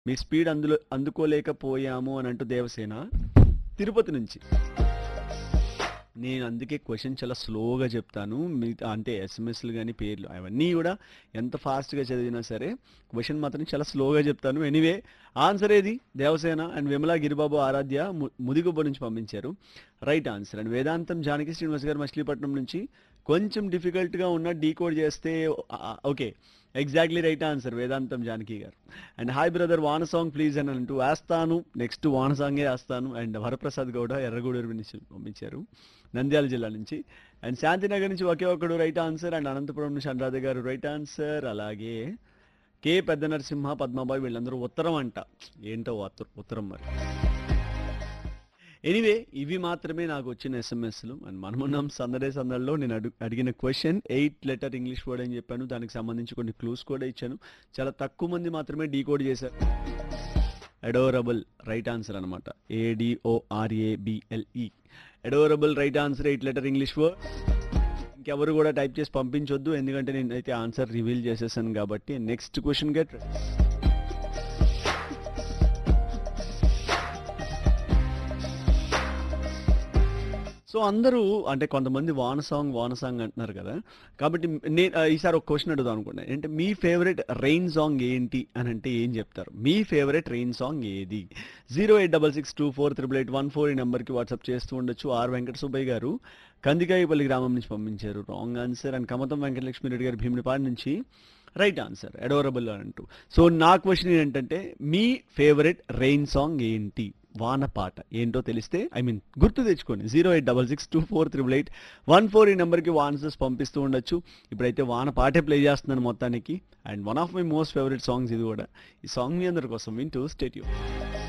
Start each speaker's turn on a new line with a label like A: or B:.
A: మీ speed అందులో అందుకోలేకపోయాము అని అంటూ దేవసేన తిరుపతి నుంచి నేను అందుకే క్వశ్చన్ చాలా స్లోగా చెప్తాను మిగతా అంటే ఎస్ఎంఎస్లు కానీ పేర్లు అవన్నీ కూడా ఎంత ఫాస్ట్గా చదివినా సరే క్వశ్చన్ మాత్రం చాలా స్లోగా చెప్తాను ఎనీవే ఆన్సర్ ఏది దేవసేన అండ్ విమలా గిరిబాబు ఆరాధ్య ము- ముదిగుబ్బ నుంచి పంపించారు రైట్ ఆన్సర్ అండ్ వేదాంతం జానకి శ్రీనివాస్ గారు మచిలీపట్నం నుంచి కొంచెం డిఫికల్ట్గా ఉన్న డీకోడ్ చేస్తే okay exactly right answer Vedantam Janaki garu and hi brother వాన సాంగ్ ప్లీజ్ అని అంటూ వేస్తాను నెక్స్ట్ వాన సాంగే వేస్తాను అండ్ వరప్రసాద్ గౌడ ఎర్రగూడూరు నుంచి పంపించారు నంద్యాల జిల్లా నుంచి అండ్ శాంతినగర్ నుంచి ఒకే ఒక్కడు రైట్ ఆన్సర్ అండ్ అనంతపురం నుంచి అనురాధ గారు రైట్ ఆన్సర్ అలాగే కే పెద్ద నరసింహ పద్మాబాయి వీళ్ళందరూ ఉత్తరం అంట ఏంటో ఉత్తర- ఉత్తరం మరి ఎనీవే ఇవి మాత్రమే నాకు వచ్చిన ఎస్ఎంఎస్లు అండ్ మనమున్నాం సందడే సందడిలో నేను అడుగు అడిగిన question eight letter English word అని చెప్పాను దానికి సంబంధించి కొన్ని క్లూస్ కూడా ఇచ్చాను చాలా తక్కువ మంది మాత్రమే డీకోడ్ చేశారు అడోరబుల్ రైట్ ఆన్సర్ అనమాట ఏడిఓఆర్ఏబిఎల్ఈ adorable right answer eight letter English word ఇంకెవరు కూడా టైప్ చేసి పంపించొద్దు ఎందుకంటే నేనైతే ఆన్సర్ రివీల్ చేసేసాను కాబట్టి నెక్స్ట్ క్వశ్చన్ గెట్ సో అందరూ అంటే కొంతమంది వాన సాంగ్ వాన సాంగ్ అంటున్నారు కదా కాబట్టి నేను ఈసారి ఒక క్వశ్చన్ అడుగుదాం అనుకున్నా అంటే మీ ఫేవరెట్ రెయిన్ సాంగ్ ఏంటి అని అంటే ఏం చెప్తారు మీ ఫేవరెట్ రెయిన్ సాంగ్ ఏది zero eight double six two four triple eight one four ఈ నెంబర్కి వాట్సాప్ చేస్తూ ఉండొచ్చు ఆర్ వెంకట సుబ్బయ్య గారు కందికాయపల్లి గ్రామం నుంచి పంపించారు wrong answer and Kamatham Venkatalakshmi Reddy garu Bheemunipadu నుంచి రైట్ ఆన్సర్ అడోరబుల్ అంటూ సో నా క్వశ్చన్ ఏంటంటే మీ ఫేవరెట్ రెయిన్ సాంగ్ ఏంటి వాన పాట ఏంటో తెలిస్తే ఐ మీన్ గుర్తు తెచ్చుకోండి zero eight double six two four triple eight one four ఈ నెంబర్కి ఆన్సర్స్ పంపిస్తూ ఉండొచ్చు ఇప్పుడైతే వాన పాటే ప్లే చేస్తున్నాను మొత్తానికి and one of my most favourite songs ఇది కూడా ఈ సాంగ్ మీ అందరి కోసం వింటూ స్టేట్యూ